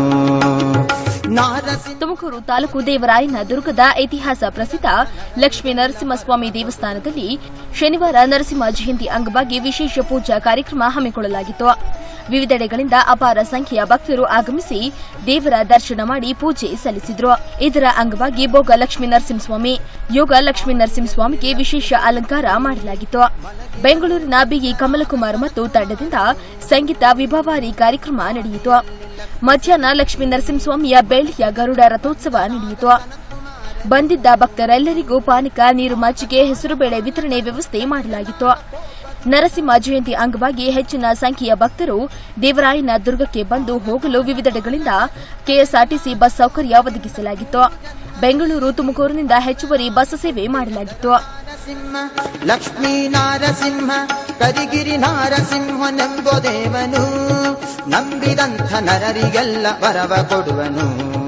ನಾರಸಿಂಹ ತುಮಕೂರು ತಾಲೂಕು ದೇವರಾಯನ ದುರ್ಗದ ಇತಿಹಾಸ ಪ್ರಸಿದ್ಧ ಲಕ್ಷ್ಮೀ ನರಸಿಂಹಸ್ವಾಮಿ ದೇವಸ್ಥಾನದಲ್ಲಿ ಶನಿವಾರ ನರಸಿಂಹ ಜಯಂತಿ ಅಂಗವಾಗಿ ವಿಶೇಷ ಪೂಜಾ ಕಾರ್ಯಕ್ರಮ ಹಮ್ಮಿಕೊಳ್ಳಲಾಗಿತ್ತು ವಿವಿಧೆಡೆಗಳಿಂದ ಅಪಾರ ಸಂಖ್ಯೆಯ ಭಕ್ತರು ಆಗಮಿಸಿ ದೇವರ ದರ್ಶನ ಮಾಡಿ ಪೂಜೆ ಸಲ್ಲಿಸಿದ್ರು ಇದರ ಅಂಗವಾಗಿ ಭೋಗ ಲಕ್ಷ್ಮೀ ನರಸಿಂಹಸ್ವಾಮಿ ಯೋಗ ಲಕ್ಷ್ಮೀ ನರಸಿಂಹಸ್ವಾಮಿಗೆ ವಿಶೇಷ ಅಲಂಕಾರ ಮಾಡಲಾಗಿತ್ತು ಬೆಂಗಳೂರಿನ ಬಿಇ ಕಮಲಕುಮಾರ್ ಮತ್ತು ತಂಡದಿಂದ ಸಂಗೀತ ವಿಭಾವಾರಿ ಕಾರ್ಯಕ್ರಮ ನಡೆಯಿತು ಮಧ್ಯಾಹ್ನ ಲಕ್ಷ್ಮೀ ನರಸಿಂಹಸ್ವಾಮಿಯ ಬೆಳ್ಳಿಯ ಗರುಡ ರಥೋತ್ಸವ ನಡೆಯಿತು ಬಂದಿದ್ದ ಭಕ್ತರೆಲ್ಲರಿಗೂ ಪಾನಕ ನೀರು ಮಜ್ಜಿಗೆ ಹೆಸರುಬೇಳೆ ವಿತರಣೆ ವ್ಯವಸ್ಥೆ ಮಾಡಲಾಗಿತ್ತು ನರಸಿಂಹ ಜಯಂತಿ ಅಂಗವಾಗಿ ಹೆಚ್ಚಿನ ಸಂಖ್ಯೆಯ ಭಕ್ತರು ದೇವರಾಯನ ದುರ್ಗಕ್ಕೆ ಬಂದು ಹೋಗಲು ವಿವಿಧೆಡೆಗಳಿಂದ ಕೆಎಸ್ಆರ್ಟಿಸಿ ಬಸ್ ಸೌಕರ್ಯ ಒದಗಿಸಲಾಗಿತ್ತು ಬೆಂಗಳೂರು ತುಮಕೂರಿನಿಂದ ಹೆಚ್ಚುವರಿ ಬಸ್ ಸೇವೆ ಮಾಡಲಾಗಿತ್ತು ನರಸಿಂಹ ಲಕ್ಷ್ಮೀ ನಾರಸಿಂಹ ಕರಿಗಿರಿ ನಾರಸಿಂಹನೆಂಬು ದೇವನು ನಂಬಿದಂಥ ನರರಿಗೆಲ್ಲ ವರವ ಕೊಡುವನು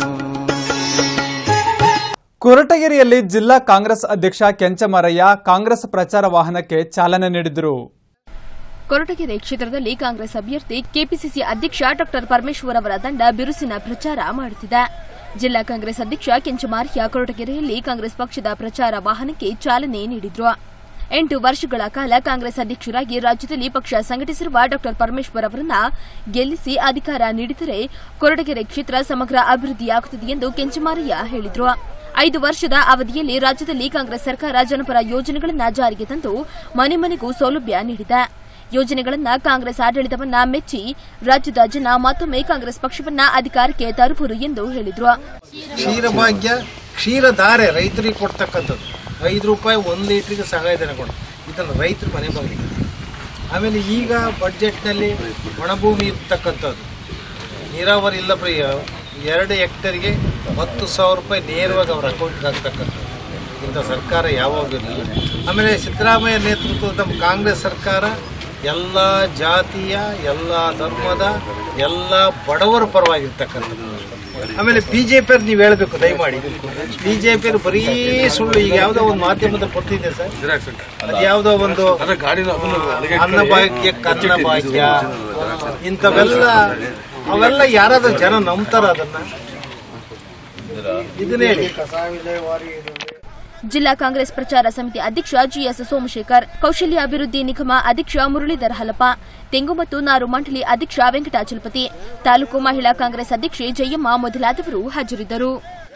ಕೊರಟಗೆರೆಯಲ್ಲಿ ಜಿಲ್ಲಾ ಕಾಂಗ್ರೆಸ್ ಅಧ್ಯಕ್ಷ ಕೆಂಚಮರಯ್ಯ ಕಾಂಗ್ರೆಸ್ ಪ್ರಚಾರ ವಾಹನಕ್ಕೆ ಚಾಲನೆ ನೀಡಿದರು ಕೊರಟಗೆರೆ ಕ್ಷೇತ್ರದಲ್ಲಿ ಕಾಂಗ್ರೆಸ್ ಅಭ್ಯರ್ಥಿ ಕೆಪಿಸಿಸಿ ಅಧ್ಯಕ್ಷ ಡಾ ಪರಮೇಶ್ವರ್ ಅವರ ತಂಡ ಬಿರುಸಿನ ಪ್ರಚಾರ ಮಾಡುತ್ತಿದೆ ಜಿಲ್ಲಾ ಕಾಂಗ್ರೆಸ್ ಅಧ್ಯಕ್ಷ ಕೆಂಚಮಾರ್ಯ ಕೊರಟಗೆರೆಯಲ್ಲಿ ಕಾಂಗ್ರೆಸ್ ಪಕ್ಷದ ಪ್ರಚಾರ ವಾಹನಕ್ಕೆ ಚಾಲನೆ ನೀಡಿದ್ರು ಎಂಟು ವರ್ಷಗಳ ಕಾಲ ಕಾಂಗ್ರೆಸ್ ಅಧ್ಯಕ್ಷರಾಗಿ ರಾಜ್ಯದಲ್ಲಿ ಪಕ್ಷ ಸಂಘಟಿಸಿರುವ ಡಾ ಪರಮೇಶ್ವರ್ ಅವರನ್ನ ಗೆಲ್ಲಿಸಿ ಅಧಿಕಾರ ನೀಡಿದರೆ ಕೊರಟಗೆರೆ ಕ್ಷೇತ್ರ ಸಮಗ್ರ ಅಭಿವೃದ್ಧಿಯಾಗುತ್ತದೆ ಎಂದು ಕೆಂಚಮಾರಯ್ಯ ಹೇಳಿದ್ರು ಐದು ವರ್ಷದ ಅವಧಿಯಲ್ಲಿ ರಾಜ್ಯದಲ್ಲಿ ಕಾಂಗ್ರೆಸ್ ಸರ್ಕಾರ ಜನಪರ ಯೋಜನೆಗಳನ್ನು ಜಾರಿಗೆ ತಂದು ಮನೆ ಮನೆಗೂ ಸೌಲಭ್ಯ ನೀಡಿದೆ ಯೋಜನೆಗಳನ್ನ ಕಾಂಗ್ರೆಸ್ ಆಡಳಿತವನ್ನ ಮೆಚ್ಚಿ ರಾಜ್ಯದ ಜನ ಮತ್ತೊಮ್ಮೆ ಕಾಂಗ್ರೆಸ್ ಪಕ್ಷವನ್ನ ಅಧಿಕಾರಕ್ಕೆ ತರುವರು ಎಂದು ಹೇಳಿದ್ರು ಕ್ಷೀರಭಾಗ್ಯ ಕ್ಷೀರಧಾರೆ ರೈತರಿಗೆ ಕೊಡ್ತಕ್ಕಂಥದ್ದು ಐದು ರೂಪಾಯಿ ಒಂದು ಲೀಟ್ರಿಗೆ ಸಹಾಯಧನ ಕೊಡು ಇದನ್ನು ರೈತರ ಮನೆ ಬಾಗಿಲಿಗೆ ಆಮೇಲೆ ಈಗ ಬಡ್ಜೆಟ್ನಲ್ಲಿ ಒಣಭೂಮಿ ಇರ್ತಕ್ಕಂಥದ್ದು ನೀರಾವರಿ ಇಲ್ಲ ಪ್ರಿಯ ಎರಡು ಹೆಕ್ಟರ್ಗೆ ಹತ್ತು ಸಾವಿರ ರೂಪಾಯಿ ನೇರವಾಗಿ ಅವ್ರ ಅಕೌಂಟ್ಗೆ ಹಾಕ್ತಕ್ಕಂಥದ್ದು ಇಂಥ ಸರ್ಕಾರ ಯಾವಾಗಲೂ ಇಲ್ಲ ಆಮೇಲೆ ಸಿದ್ದರಾಮಯ್ಯ ನೇತೃತ್ವದ ನಮ್ಮ ಕಾಂಗ್ರೆಸ್ ಸರ್ಕಾರ ಎಲ್ಲ ಜಾತಿಯ ಎಲ್ಲ ಧರ್ಮದ ಎಲ್ಲ ಬಡವರ ಪರವಾಗಿರ್ತಕ್ಕಂಥದ್ದು ಆಮೇಲೆ ಬಿ ಜೆ ಪಿಯವ್ರು ನೀವು ಹೇಳಬೇಕು ದಯಮಾಡಿ ಬಿ ಜೆ ಪಿಯವ್ರು ಬರೀ ಸುಳ್ಳು ಈಗ ಯಾವುದೋ ಒಂದು ಮಾಧ್ಯಮದಲ್ಲಿ ಕೊಟ್ಟಿದೆ ಸರ್ ಅದು ಯಾವುದೋ ಒಂದು ಅನ್ನ ಭಾಗ್ಯ ಕನ್ನ ಭಾಗ್ಯ ಇಂಥವೆಲ್ಲ ಅವೆಲ್ಲ ಯಾರಾದ್ರೂ ಜನ ನಂಬ್ತಾರ ಅದನ್ನ ಇದನ್ನ ಹೇಳಿ ಜಿಲ್ಲಾ ಕಾಂಗ್ರೆಸ್ ಪ್ರಚಾರ ಸಮಿತಿ ಅಧ್ಯಕ್ಷ ಜಿಎಸ್ ಸೋಮಶೇಖರ್ ಕೌಶಲ್ಯ ಅಭಿವೃದ್ಧಿ ನಿಗಮ ಅಧ್ಯಕ್ಷ ಮುರಳೀಧರ್ ಹಲಪ ತೆಂಗು ಮತ್ತು ನಾರು ಮಂಡಳಿ ಅಧ್ಯಕ್ಷ ವೆಂಕಟಾಚಲಪತಿ ತಾಲೂಕು ಮಹಿಳಾ ಕಾಂಗ್ರೆಸ್ ಅಧ್ಯಕ್ಷೆ ಜಯಮ್ಮ ಮೊದಲಾದವರು ಹಾಜರಿದ್ದರು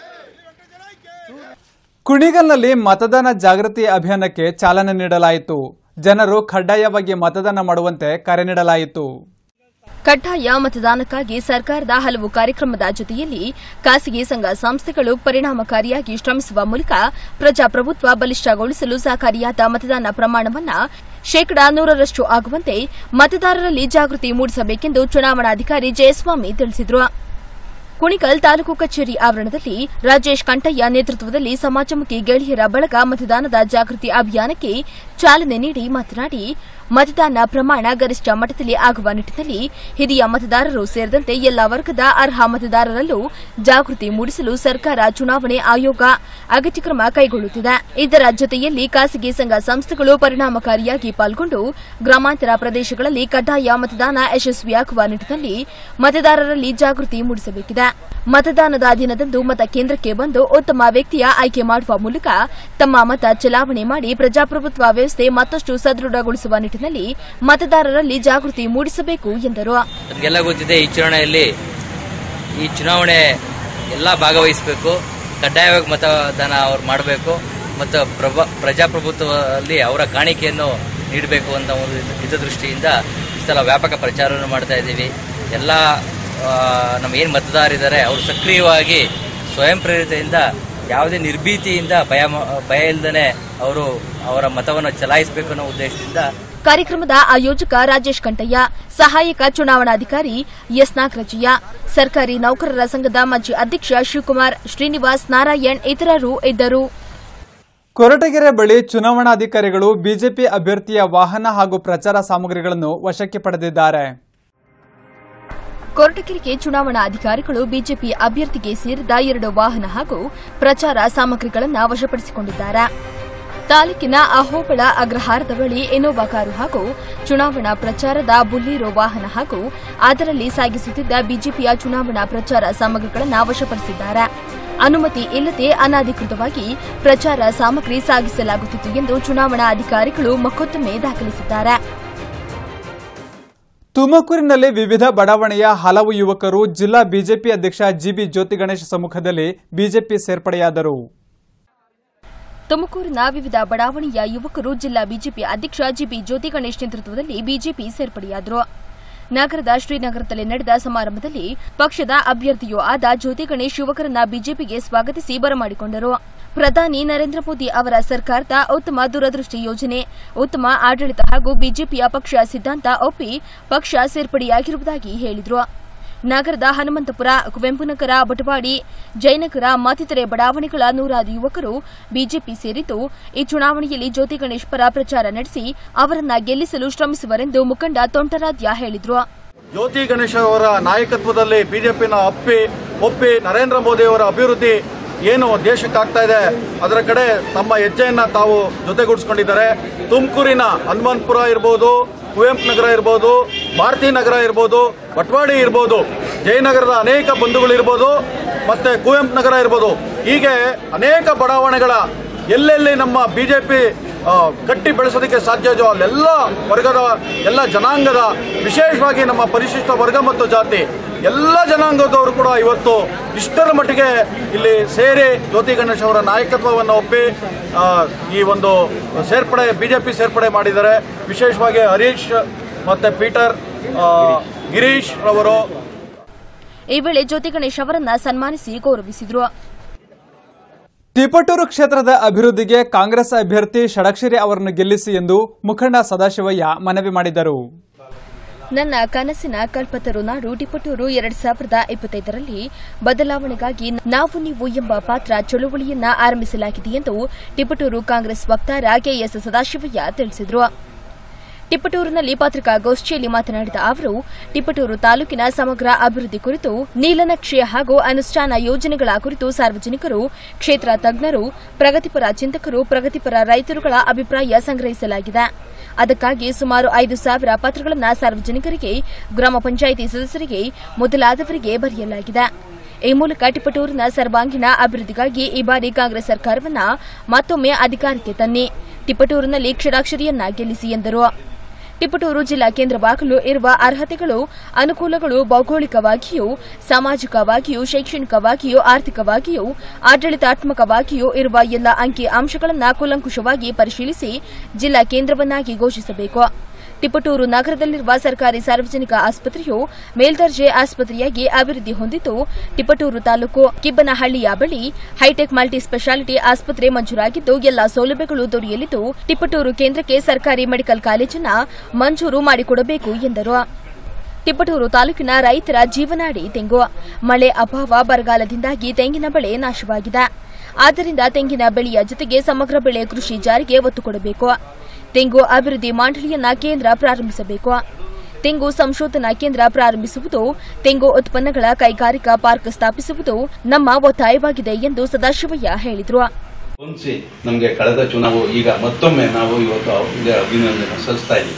ಕುಣಿಗಲ್ನಲ್ಲಿ ಮತದಾನ ಜಾಗೃತಿ ಅಭಿಯಾನಕ್ಕೆ ಚಾಲನೆ ನೀಡಲಾಯಿತು ಜನರು ಕಡ್ಡಾಯವಾಗಿ ಮತದಾನ ಮಾಡುವಂತೆ ಕರೆ ನೀಡಲಾಯಿತು ಕಡ್ಡಾಯ ಮತದಾನಕ್ಕಾಗಿ ಸರ್ಕಾರದ ಹಲವು ಕಾರ್ಯಕ್ರಮದ ಜೊತೆಯಲ್ಲಿ ಖಾಸಗಿ ಸಂಘ ಸಂಸ್ಥೆಗಳು ಪರಿಣಾಮಕಾರಿಯಾಗಿ ಶ್ರಮಿಸುವ ಮೂಲಕ ಪ್ರಜಾಪ್ರಭುತ್ವ ಬಲಿಷ್ಠಗೊಳಿಸಲು ಸಹಕಾರಿಯಾದ ಮತದಾನ ಪ್ರಮಾಣವನ್ನು ಶೇಕಡಾ ನೂರರಷ್ಟು ಆಗುವಂತೆ ಮತದಾರರಲ್ಲಿ ಜಾಗೃತಿ ಮೂಡಿಸಬೇಕೆಂದು ಚುನಾವಣಾಧಿಕಾರಿ ಜಯಸ್ವಾಮಿ ತಿಳಿಸಿದರು ಕುಣಿಕಲ್ ತಾಲೂಕು ಕಚೇರಿ ಆವರಣದಲ್ಲಿ ರಾಜೇಶ್ ಕಂಠಯ್ಯ ನೇತೃತ್ವದಲ್ಲಿ ಸಮಾಜಮುಖಿ ಗೆಳೆಯರ ಬಳಗ ಮತದಾನದ ಜಾಗೃತಿ ಅಭಿಯಾನಕ್ಕೆ ಚಾಲನೆ ನೀಡಿ ಮಾತನಾಡಿ ಮತದಾನ ಪ್ರಮಾಣ ಗರಿಷ್ಠ ಮಟ್ಟದಲ್ಲಿ ಆಗುವ ನಿಟ್ಟಿನಲ್ಲಿ ಹಿರಿಯ ಮತದಾರರು ಸೇರಿದಂತೆ ಎಲ್ಲಾ ವರ್ಗದ ಅರ್ಹ ಮತದಾರರಲ್ಲೂ ಜಾಗೃತಿ ಮೂಡಿಸಲು ಸರ್ಕಾರ ಚುನಾವಣೆ ಆಯೋಗ ಅಗತ್ಯ ಕ್ರಮ ಕೈಗೊಳ್ಳುತ್ತಿದೆ ಇದರ ಜೊತೆಯಲ್ಲಿ ಖಾಸಗಿ ಸಂಘ ಸಂಸ್ಥೆಗಳು ಪರಿಣಾಮಕಾರಿಯಾಗಿ ಪಾಲ್ಗೊಂಡು ಗ್ರಾಮಾಂತರ ಪ್ರದೇಶಗಳಲ್ಲಿ ಕಡ್ಡಾಯ ಮತದಾನ ಯಶಸ್ವಿಯಾಗುವ ನಿಟ್ಟಿನಲ್ಲಿ ಮತದಾರರಲ್ಲಿ ಜಾಗೃತಿ ಮೂಡಿಸಬೇಕಿದೆ ಮತದಾನದ ದಿನದಂದು ಮತ ಕೇಂದ್ರಕ್ಕೆ ಬಂದು ಉತ್ತಮ ವ್ಯಕ್ತಿಯ ಆಯ್ಕೆ ಮಾಡುವ ಮೂಲಕ ತಮ್ಮ ಮತ ಚಲಾವಣೆ ಮಾಡಿ ಪ್ರಜಾಪ್ರಭುತ್ವ ವ್ಯವಸ್ಥೆ ಮತ್ತಷ್ಟು ಸದೃಢಗೊಳಿಸುವ ನಿಟ್ಟಿನಲ್ಲಿ ಮತದಾರರಲ್ಲಿ ಜಾಗೃತಿ ಮೂಡಿಸಬೇಕು ಎಂದರು ನಮಗೆಲ್ಲ ಗೊತ್ತಿದೆ ಈ ಚುನಾವಣೆಯಲ್ಲಿ ಈ ಚುನಾವಣೆ ಎಲ್ಲ ಭಾಗವಹಿಸಬೇಕು ಕಡ್ಡಾಯವಾಗಿ ಮತದಾನ ಅವ್ರು ಮಾಡಬೇಕು ಮತ್ತು ಪ್ರಭ ಪ್ರಜಾಪ್ರಭುತ್ವದಲ್ಲಿ ಅವರ ಕಾಣಿಕೆಯನ್ನು ನೀಡಬೇಕು ಅಂತ ಒಂದು ಹಿತದೃಷ್ಟಿಯಿಂದ ಈ ಸಲ ವ್ಯಾಪಕ ಪ್ರಚಾರವನ್ನು ಮಾಡ್ತಾ ಇದ್ದೀವಿ ಎಲ್ಲ ಆ, ನಮ್ಮ ಏನು ಮತದಾರರಿದ್ದಾರೆ ಅವರು ಸಕ್ರಿಯವಾಗಿ ಸ್ವಯಂ ಪ್ರೇರಿತೆಯಿಂದ ಯಾವುದೇ ನಿರ್ಭೀತಿಯಿಂದ ಭಯ ಮ- ಭಯ ಇಲ್ಲದೇ ಅವರು ಅವರ ಮತವನ್ನು ಚಲಾಯಿಸಬೇಕು ಅನ್ನೋ ಉದ್ದೇಶದಿಂದ ಕಾರ್ಯಕ್ರಮದ ಆಯೋಜಕ ರಾಜೇಶ್ ಕಂಠಯ್ಯ ಸಹಾಯಕ ಚುನಾವಣಾಧಿಕಾರಿ ಎಸ್ ನಾಗರಾಜಯ್ಯ ಸರ್ಕಾರಿ ನೌಕರರ ಸಂಘದ ಮಾಜಿ ಅಧ್ಯಕ್ಷ ಶಿವಕುಮಾರ್ ಶ್ರೀನಿವಾಸ್ ನಾರಾಯಣ್ ಇತರರು ಇದ್ದರು ಕೊರಟಗೆರೆ ಬಳಿ ಚುನಾವಣಾಧಿಕಾರಿಗಳು ಬಿಜೆಪಿ ಅಭ್ಯರ್ಥಿಯ ವಾಹನ ಹಾಗೂ ಪ್ರಚಾರ ಸಾಮಗ್ರಿಗಳನ್ನು ವಶಕ್ಕೆ ಪಡೆದಿದ್ದಾರೆ ಕೊರಟಗೆರೆಗೆ ಚುನಾವಣಾ ಅಧಿಕಾರಿಗಳು ಬಿಜೆಪಿ ಅಭ್ಯರ್ಥಿಗೆ ಸೇರಿದ ಎರಡು ವಾಹನ ಹಾಗೂ ಪ್ರಚಾರ ಸಾಮಗ್ರಿಗಳನ್ನು ವಶಪಡಿಸಿಕೊಂಡಿದ್ದಾರೆ ತಾಲೂಕಿನ ಅಹೋಬಳ ಅಗ್ರಹಾರದ ಬಳಿ ಇನೋವಾ ಕಾರು ಹಾಗೂ ಚುನಾವಣಾ ಪ್ರಚಾರದ ಬುಲ್ಲಿರೋ ವಾಹನ ಹಾಗೂ ಅದರಲ್ಲಿ ಸಾಗಿಸುತ್ತಿದ್ದ ಬಿಜೆಪಿಯ ಚುನಾವಣಾ ಪ್ರಚಾರ ಸಾಮಗ್ರಿಗಳನ್ನು ವಶಪಡಿಸಿದ್ದಾರೆ ಅನುಮತಿ ಇಲ್ಲದೆ ಅನಧಿಕೃತವಾಗಿ ಪ್ರಚಾರ ಸಾಮಗ್ರಿ ಸಾಗಿಸಲಾಗುತ್ತಿತ್ತು ಎಂದು ಚುನಾವಣಾ ಅಧಿಕಾರಿಗಳು ಮೊಕದ್ದಮೆ ದಾಖಲಿಸಿದ್ದಾರೆ ತುಮಕೂರಿನಲ್ಲಿ ವಿವಿಧ ಬಡಾವಣೆಯ ಹಲವು ಯುವಕರು ಜಿಲ್ಲಾ ಬಿಜೆಪಿ ಅಧ್ಯಕ್ಷ ಜಿಬಿ ಜ್ಯೋತಿ ಗಣೇಶ್ ಸಮ್ಮುಖದಲ್ಲಿ ಬಿಜೆಪಿ ಸೇರ್ಪಡೆಯಾದರು ತುಮಕೂರಿನ ವಿವಿಧ ಬಡಾವಣೆಯ ಯುವಕರು ಜಿಲ್ಲಾ ಬಿಜೆಪಿ ಅಧ್ಯಕ್ಷ ಜಿಬಿ ಜ್ಯೋತಿ ಗಣೇಶ್ ನೇತೃತ್ವದಲ್ಲಿ ಬಿಜೆಪಿ ಸೇರ್ಪಡೆಯಾದರು ನಗರದ ಶ್ರೀನಗರದಲ್ಲಿ ನಡೆದ ಸಮಾರಂಭದಲ್ಲಿ ಪಕ್ಷದ ಅಭ್ಯರ್ಥಿಯೂ ಆದ ಜ್ಯೋತಿ ಗಣೇಶ್ ಯುವಕರನ್ನ ಬಿಜೆಪಿಗೆ ಸ್ವಾಗತಿಸಿ ಬರಮಾಡಿಕೊಂಡರು ಪ್ರಧಾನಿ ನರೇಂದ್ರ ಮೋದಿ ಅವರ ಸರ್ಕಾರದ ಉತ್ತಮ ದೂರದೃಷ್ಟಿ ಯೋಜನೆ ಉತ್ತಮ ಆಡಳಿತ ಹಾಗೂ ಬಿಜೆಪಿಯ ಪಕ್ಷ ಸಿದ್ಧಾಂತ ಒಪ್ಪಿ ಪಕ್ಷ ಸೇರ್ಪಡೆಯಾಗಿರುವುದಾಗಿ ಹೇಳಿದರು ನಗರದ ಹನುಮಂತಪುರ ಕುವೆಂಪುನಗರ ಬಟವಾಡಿ ಜಯನಗರ ಮತ್ತಿತರೆ ಬಡಾವಣೆಗಳ ನೂರಾರು ಯುವಕರು ಬಿಜೆಪಿ ಸೇರಿದ್ದು ಈ ಚುನಾವಣೆಯಲ್ಲಿ ಜ್ಯೋತಿ ಗಣೇಶ್ ಪರ ಪ್ರಚಾರ ನಡೆಸಿ ಅವರನ್ನ ಗೆಲ್ಲಿಸಲು ಶ್ರಮಿಸುವರೆಂದು ಮುಖಂಡ ತೊಂಟರಾದ್ಯ ಹೇಳಿದ್ರು ಜ್ಯೋತಿ ಗಣೇಶ್ ಅವರ ನಾಯಕತ್ವದಲ್ಲಿ ಬಿಜೆಪಿನ ಅಪ್ಪಿ ಒಪ್ಪಿ ನರೇಂದ್ರ ಮೋದಿ ಅವರ ಅಭಿವೃದ್ಧಿ ಏನು ದೇಶಕ್ಕಾಗ್ತಾ ಇದೆ ಅದರ ಕಡೆ ತಮ್ಮ ಹೆಜ್ಜೆಯನ್ನ ತಾವು ಜೊತೆಗೂಡಿಸ್ಕೊಂಡಿದ್ದಾರೆ ತುಮಕೂರಿನ ಹನುಮಂತಪುರ ಇರ್ಬೋದು ಕುವೆಂಪು ನಗರ ಇರ್ಬೋದು ಭಾರತೀ ನಗರ ಇರ್ಬೋದು ಬಟ್ವಾಡಿ ಇರ್ಬೋದು ಜಯನಗರದ ಅನೇಕ ಬಂಧುಗಳು ಇರ್ಬೋದು ಮತ್ತೆ ಕುವೆಂಪು ನಗರ ಇರ್ಬೋದು ಹೀಗೆ ಅನೇಕ ಬಡಾವಣೆಗಳ ಎಲ್ಲೆಲ್ಲಿ ನಮ್ಮ ಬಿಜೆಪಿ ಕಟ್ಟಿ ಬೆಳೆಸೋದಕ್ಕೆ ಸಾಧ್ಯ ಇದೆಯೋ ಅಲ್ಲೆಲ್ಲ ವರ್ಗದ ಎಲ್ಲ ಜನಾಂಗದ ವಿಶೇಷವಾಗಿ ನಮ್ಮ ಪರಿಶಿಷ್ಟ ವರ್ಗ ಮತ್ತು ಜಾತಿ ಎಲ್ಲ ಜನಾಂಗದವರು ಕೂಡ ಇವತ್ತು ಇಷ್ಟರ ಮಟ್ಟಿಗೆ ಇಲ್ಲಿ ಸೇರಿ ಜ್ಯೋತಿ ಗಣೇಶ್ ಅವರ ನಾಯಕತ್ವವನ್ನು ಒಪ್ಪಿ ಆ, ಈ ಒಂದು ಸೇರ್ಪಡೆ ಬಿಜೆಪಿ ಸೇರ್ಪಡೆ ಮಾಡಿದ್ದಾರೆ ವಿಶೇಷವಾಗಿ ಹರೀಶ್ ಮತ್ತೆ ಪೀಟರ್ ಆ, ಗಿರೀಶ್ ರವರು ಈ ವೇಳೆ ಜ್ಯೋತಿ ಗಣೇಶ್ ಅವರನ್ನ ಸನ್ಮಾನಿಸಿ ಗೌರವಿಸಿದ್ರು ತಿಪಟೂರು ಕ್ಷೇತ್ರದ ಅಭಿವೃದ್ಧಿಗೆ ಕಾಂಗ್ರೆಸ್ ಅಭ್ಯರ್ಥಿ ಷಡಕ್ಷರಿ ಅವರನ್ನು ಗೆಲ್ಲಿಸಿ ಎಂದು ಮುಖಂಡ ಸದಾಶಿವಯ್ಯ ಮನವಿ ಮಾಡಿದರು ನನ್ನ ಕನಸಿನ ಕಲ್ಪತರು ನಾಡು ಟಿಪಟೂರು ಎರಡ್ ಸಾವಿರದ ಇಪ್ಪತ್ತೈದರಲ್ಲಿ ಬದಲಾವಣೆಗಾಗಿ ನಾವು ನೀವು ಎಂಬ ಪಾತ್ರ ಚಳುವಳಿಯನ್ನ ಆರಂಭಿಸಲಾಗಿದೆ ಎಂದು ಟಿಪಟೂರು ಕಾಂಗ್ರೆಸ್ ವಕ್ತಾರ ಕೆಎಸ್ ಸದಾಶಿವಯ್ಯ ತಿಳಿಸಿದರು ಟಿಪ್ಪಟೂರಿನಲ್ಲಿ ಪತ್ರಿಕಾಗೋಷ್ಠಿಯಲ್ಲಿ ಮಾತನಾಡಿದ ಅವರು ಟಿಪ್ಪಟೂರು ತಾಲೂಕಿನ ಸಮಗ್ರ ಅಭಿವೃದ್ಧಿ ಕುರಿತು ನೀಲನಕ್ಷೆ ಹಾಗೂ ಅನುಷ್ಠಾನ ಯೋಜನೆಗಳ ಕುರಿತು ಸಾರ್ವಜನಿಕರು ಕ್ಷೇತ್ರ ತಜ್ಞರು ಪ್ರಗತಿಪರ ಚಿಂತಕರು ಪ್ರಗತಿಪರ ರೈತರುಗಳ ಅಭಿಪ್ರಾಯ ಸಂಗ್ರಹಿಸಲಾಗಿದೆ ಅದಕ್ಕಾಗಿ ಸುಮಾರು ಐದು ಸಾವಿರ ಪತ್ರಗಳನ್ನು ಸಾರ್ವಜನಿಕರಿಗೆ ಗ್ರಾಮ ಪಂಚಾಯಿತಿ ಸದಸ್ಯರಿಗೆ ಮೊದಲಾದವರಿಗೆ ಬರೆಯಲಾಗಿದೆ ಈ ಮೂಲಕ ಟಿಪ್ಪಟೂರಿನ ಸರ್ವಾಂಗೀಣ ಅಭಿವೃದ್ಧಿಗಾಗಿ ಈ ಬಾರಿ ಕಾಂಗ್ರೆಸ್ ಸರ್ಕಾರವನ್ನ ಮತ್ತೊಮ್ಮೆ ಅಧಿಕಾರಕ್ಕೆ ತನ್ನಿ ಟಿಪ್ಪಟೂರಿನಲ್ಲಿ ಕ್ಷರಾಕ್ಷರಿಯನ್ನ ಗೆಲ್ಲಿಸಿ ಎಂದರು ಟಿಪ್ಪಟೂರು ಜಿಲ್ಲಾ ಕೇಂದ್ರವಾಗಲು ಇರುವ ಅರ್ಹತೆಗಳು ಅನುಕೂಲಗಳು ಭೌಗೋಳಿಕವಾಗಿಯೂ ಸಾಮಾಜಿಕವಾಗಿಯೂ ಶೈಕ್ಷಣಿಕವಾಗಿಯೂ ಆರ್ಥಿಕವಾಗಿಯೂ ಆಡಳಿತಾತ್ಮಕವಾಗಿಯೂ ಇರುವ ಎಲ್ಲ ಅಂಕಿ ಅಂಶಗಳನ್ನು ಕೂಲಂಕುಷವಾಗಿ ಪರಿಶೀಲಿಸಿ ಜಿಲ್ಲಾ ಕೇಂದ್ರವನ್ನಾಗಿ ಘೋಷಿಸಬೇಕು ಟಿಪ್ಪಟೂರು ನಗರದಲ್ಲಿರುವ ಸರ್ಕಾರಿ ಸಾರ್ವಜನಿಕ ಆಸ್ಪತ್ರೆಯು ಮೇಲ್ದರ್ಜೆ ಆಸ್ಪತ್ರೆಯಾಗಿ ಅಭಿವೃದ್ಧಿ ಹೊಂದಿದ್ದು ಟಿಪ್ಪಟೂರು ತಾಲೂಕು ಕಿಬ್ಬನಹಳ್ಳಿಯ ಬಳಿ ಹೈಟೆಕ್ ಮಲ್ಟಿ ಸ್ಪೆಷಾಲಿಟಿ ಆಸ್ಪತ್ರೆ ಮಂಜೂರಾಗಿದ್ದು ಎಲ್ಲಾ ಸೌಲಭ್ಯಗಳು ದೊರೆಯಲಿದ್ದು ಟಿಪ್ಪಟೂರು ಕೇಂದ್ರಕ್ಕೆ ಸರ್ಕಾರಿ ಮೆಡಿಕಲ್ ಕಾಲೇಜನ್ನು ಮಂಜೂರು ಮಾಡಿಕೊಡಬೇಕು ಎಂದರು ಟಿಪ್ಪಟೂರು ತಾಲೂಕಿನ ರೈತರ ಜೀವನಾಡಿ ತೆಂಗು ಮಳೆ ಅಭಾವ ಬರಗಾಲದಿಂದಾಗಿ ತೆಂಗಿನ ಬೆಳೆ ನಾಶವಾಗಿದೆ ಆದ್ದರಿಂದ ತೆಂಗಿನ ಬೆಳೆಯ ಜೊತೆಗೆ ಸಮಗ್ರ ಬೆಳೆ ಕೃಷಿ ಜಾರಿಗೆ ಒತ್ತು ಕೊಡಬೇಕು ತೆಂಗು ಅಭಿವೃದ್ಧಿ ಮಂಡಳಿಯನ್ನ ಕೇಂದ್ರ ಪ್ರಾರಂಭಿಸಬೇಕು ತೆಂಗು ಸಂಶೋಧನಾ ಕೇಂದ್ರ ಪ್ರಾರಂಭಿಸುವುದು ತೆಂಗು ಉತ್ಪನ್ನಗಳ ಕೈಗಾರಿಕಾ ಪಾರ್ಕ್ ಸ್ಥಾಪಿಸುವುದು ನಮ್ಮ ಒತ್ತಾಯವಾಗಿದೆ ಎಂದು ಸದಾಶಿವಯ್ಯ ಹೇಳಿದರು ಹೊಂದಿಸಿ ನಮಗೆ ಕಳೆದ ಚುನಾವು ಈಗ ಮತ್ತೊಮ್ಮೆ ನಾವು ಇವತ್ತು ಅವರಿಗೆ ಅಭಿನಂದನೆ ಸಲ್ಲಿಸ್ತಾ ಇದ್ದೀವಿ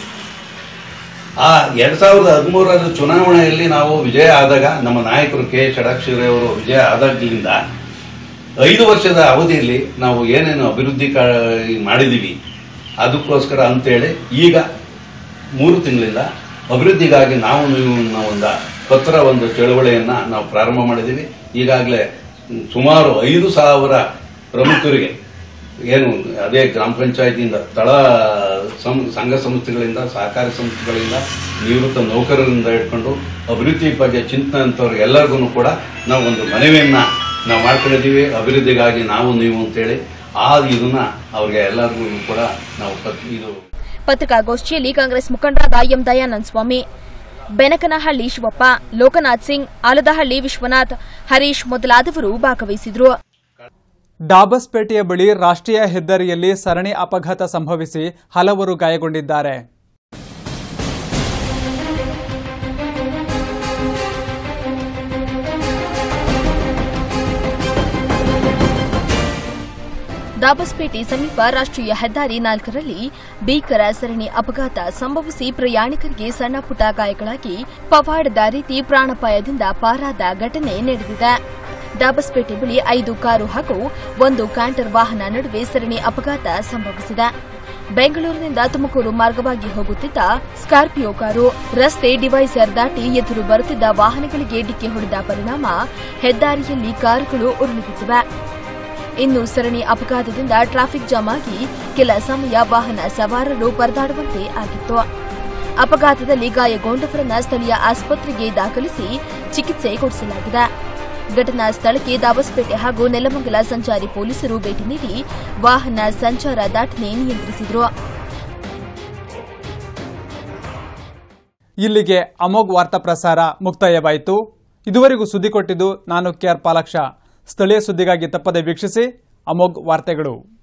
ಆ ಎರಡ್ ಸಾವಿರದ ಹದಿಮೂರರ ಚುನಾವಣೆಯಲ್ಲಿ ನಾವು ವಿಜಯ ಆದಾಗ ನಮ್ಮ ನಾಯಕರು ಕೆ ಷಡಾಕ್ಷರಿ ಅವರು ವಿಜಯ ಆದಾಗ್ಲಿಂದ ಐದು ವರ್ಷದ ಅವಧಿಯಲ್ಲಿ ನಾವು ಏನೇನು ಅಭಿವೃದ್ಧಿ ಕಾ ಮಾಡಿದ್ದೀವಿ ಅದಕ್ಕೋಸ್ಕರ ಅಂತೇಳಿ ಈಗ ಮೂರು ತಿಂಗಳಿಂದ ಅಭಿವೃದ್ಧಿಗಾಗಿ ನಾವು ನೀವು ಅನ್ನೋ ಒಂದು ಪತ್ರ ಒಂದು ಚಳವಳಿಯನ್ನ ನಾವು ಪ್ರಾರಂಭ ಮಾಡಿದ್ದೀವಿ ಈಗಾಗಲೇ ಸುಮಾರು ಐದು ಸಾವಿರ ಪ್ರಮುಖರಿಗೆ ಏನು ಅದೇ ಗ್ರಾಮ ಪಂಚಾಯತಿಯಿಂದ ತಳ ಸಂ- ಸಂಘ ಸಂಸ್ಥೆಗಳಿಂದ ಸಹಕಾರಿ ಸಂಸ್ಥೆಗಳಿಂದ ನಿವೃತ್ತ ನೌಕರರಿಂದ ಹಿಡ್ಕೊಂಡು ಅಭಿವೃದ್ಧಿ ಬಗ್ಗೆ ಚಿಂತನೆ ಅಂತವ್ರು ಎಲ್ಲರಿಗೂ ಕೂಡ ನಾವು ಒಂದು ಮನವಿಯನ್ನ ನಾವು ಮಾಡ್ಕೊಂಡಿದ್ದೀವಿ ಅಭಿವೃದ್ಧಿಗಾಗಿ ನಾವು ನೀವು ಅಂತೇಳಿ ಆ ಇದನ್ನ ಅವ್ರಿಗೆ ಎಲ್ಲರಿಗೂ ಕೂಡ ನಾವು ಪತ್- ಇದು ಪತ್ರಿಕಾಗೋಷ್ಠಿಯಲ್ಲಿ ಕಾಂಗ್ರೆಸ್ ಮುಖಂಡರಾದ ಎಂ ದಯಾನಂದ ಸ್ವಾಮಿ ಬೆನಕನಹಳ್ಳಿ ಶಿವಪ್ಪ ಲೋಕನಾಥ್ ಸಿಂಗ್ ಆಲದಹಳ್ಳಿ ವಿಶ್ವನಾಥ್ ಹರೀಶ್ ಮೊದಲಾದವರು ಭಾಗವಹಿಸಿದರು ಡಾಬಸ್ಪೇಟೆಯ ಬಳಿ ರಾಷ್ಟ್ರೀಯ ಹೆದ್ದಾರಿಯಲ್ಲಿ ಸರಣಿ ಅಪಘಾತ ಸಂಭವಿಸಿ ಹಲವರು ಗಾಯಗೊಂಡಿದ್ದಾರೆ ದಾಬಸ್ಪೇಟೆ ಸಮೀಪ ರಾಷ್ಟ್ರೀಯ ಹೆದ್ದಾರಿ ನಾಲ್ಕರಲ್ಲಿ ಭೀಕರ ಸರಣಿ ಅಪಘಾತ ಸಂಭವಿಸಿ ಪ್ರಯಾಣಿಕರಿಗೆ ಸಣ್ಣ ಪುಟ್ಟ ಗಾಯಗಳಾಗಿ ಪವಾಡದ ರೀತಿ ಪ್ರಾಣಾಪಾಯದಿಂದ ಪಾರಾದ ಘಟನೆ ನಡೆದಿದೆ ಡಾಬಸ್ಪೇಟೆ ಬಳಿ ಐದು ಕಾರು ಹಾಗೂ ಒಂದು ಕ್ಯಾಂಟರ್ ವಾಹನ ನಡುವೆ ಸರಣಿ ಅಪಘಾತ ಸಂಭವಿಸಿದೆ ಬೆಂಗಳೂರಿನಿಂದ ತುಮಕೂರು ಮಾರ್ಗವಾಗಿ ಹೋಗುತ್ತಿದ್ದ ಸ್ಕಾರ್ಪಿಯೋ ಕಾರು ರಸ್ತೆ ಡಿವೈಸರ್ ದಾಟಿ ಎದುರು ಬರುತ್ತಿದ್ದ ವಾಹನಗಳಿಗೆ ಡಿಕ್ಕಿ ಹೊಡೆದ ಪರಿಣಾಮ ಹೆದ್ದಾರಿಯಲ್ಲಿ ಕಾರುಗಳು ಉರುಳಿಬಿದ್ದಿವೆ ಇನ್ನು ಸರಣಿ ಅಪಘಾತದಿಂದ ಟ್ರಾಫಿಕ್ ಜಾಮ್ ಆಗಿ ಕೆಲ ಸಮಯ ವಾಹನ ಸವಾರರು ಪರದಾಡುವಂತೆ ಆಗಿತ್ತು ಅಪಘಾತದಲ್ಲಿ ಗಾಯಗೊಂಡವರನ್ನ ಸ್ಥಳೀಯ ಆಸ್ಪತ್ರೆಗೆ ದಾಖಲಿಸಿ ಚಿಕಿತ್ಸೆ ಕೊಡಿಸಲಾಗಿದೆ ಘಟನಾ ಸ್ಥಳಕ್ಕೆ ದಾಬಸ್ಪೇಟೆ ಹಾಗೂ ನೆಲಮಂಗಲ ಸಂಚಾರಿ ಪೊಲೀಸರು ಭೇಟಿ ನೀಡಿ ವಾಹನ ಸಂಚಾರ ದಾಟನೆ ನಿಯಂತ್ರಿಸಿದರು ಇಲ್ಲಿಗೆ ಅಮೋಘ್ ವಾರ್ತಾ ಪ್ರಸಾರ ಮುಕ್ತಾಯವಾಯಿತು ಇದುವರೆಗೂ ಸುದ್ದಿ ಕೊಟ್ಟಿದ್ದು ನಾನು ಕೆಆರ್ ಪಾಲಾಕ್ಷ ಸ್ಥಳೀಯ ಸುದ್ದಿಗಾಗಿ ತಪ್ಪದೆ ವೀಕ್ಷಿಸಿ ಅಮೋಘ್ ವಾರ್ತೆಗಳು